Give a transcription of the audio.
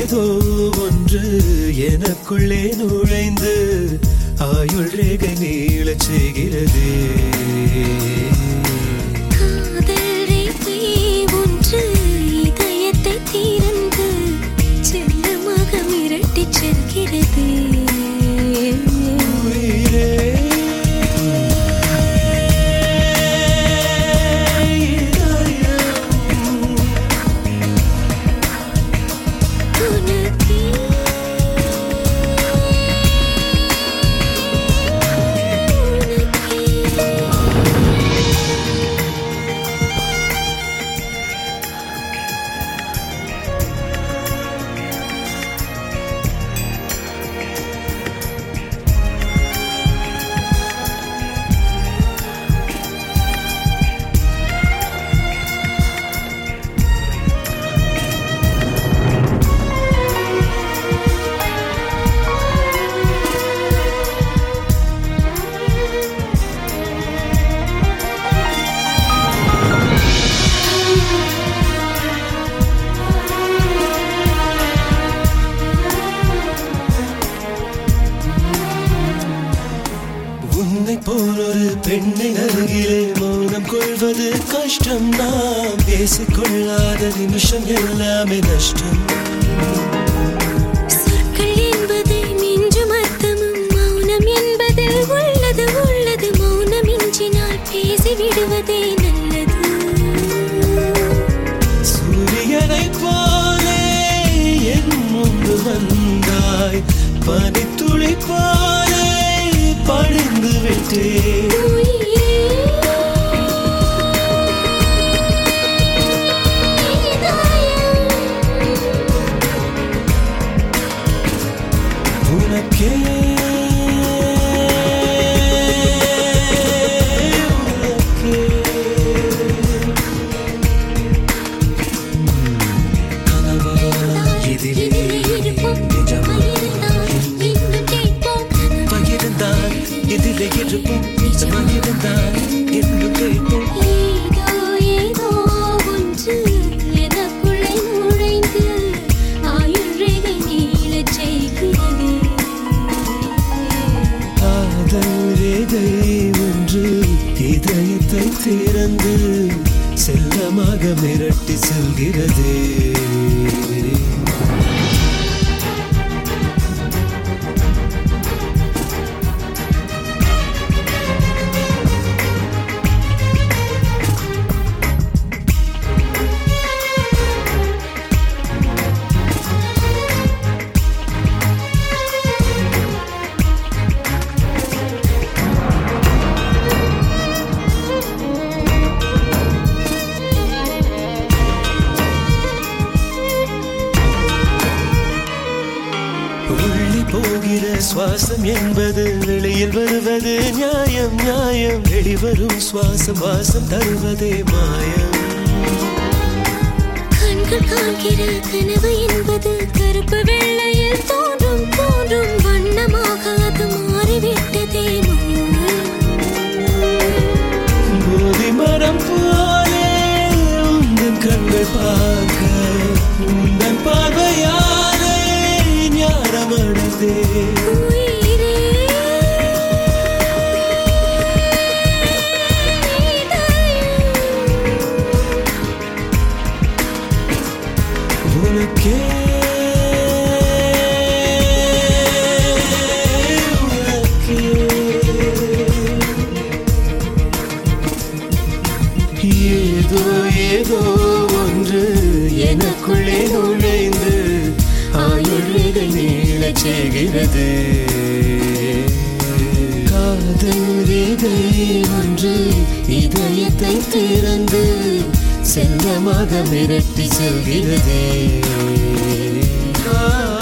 ஏதோ ஒன்று எனக்குள்ளே நுழைந்து ஆயுள் ரேகை நீளச் செய்கிறது காதல் ரேகை ஒன்று இதயத்தை திறந்து செல்லமாக மிரட்டிச் செல்கிறது உயிரே இதயம் உனக்கே உன்னை போல் ஒரு பெண்ணின் அருகிலே மௌனம் கொள்வது கஷ்டம் நாம் பேசிக்கொள்ளாத நிமிஷம் எல்லாமே நஷ்டம் சொற்கள் என்பது மிஞ்சும் அர்த்தமும் மௌனம் என்பதில் உள்ளது உள்ளது மௌனம் இன்றினால் பேசி விடுவதே நல்லது சூரியனை போலே என் முன்பு வந்தாய் பனித்துளி போலே படிந்து விட்டேன் உயிரே உனக்கே கனவா இதிலே நிஜமா இன்னும் கேட்போம் பகிர்ந்தால் இதிலே இருப்போம் நிஜமாயிருந்தால் இன்னும் கேட்போம் ஏதோ ஏதோ ஒன்று எனக்குள்ளே நுழைந்து ஆயுள் ரேகை நீளச் செய்கிறது காதல் ரேகை ஒன்று இதயத்தை திறந்து செல்லமாக மிரட்டி செல்கிறது உள்ளி போகிற சுவாசம் என்பது வெளியில் வருவது நியாயம் நியாயம் வெளிவரும் சுவாசம் வாசம் தருவதே மாயம் கண்கள் காண்கிற கனவு என்பது கருப்பு வெள்ளையில் தோன்றும் தோன்றும் வண்ணமாக அது மாறிவிட்டதே போதி மரம் போலே உந்தன் கண்கள் பார்க்க உந்தன் பார்வையாலே ஞானம் அடைந்தே உயிரே உனக்கே உனக்கே. ஏதோ ஏதோ ஒன்று எனக்குள்ளே நுழைந்து ஆயுள்கள் நீளச் செய்கிறது காதல் ரேகை ஒன்று இதயத்தை திறந்து செல்லமாக மிரட்டி செல்கிறது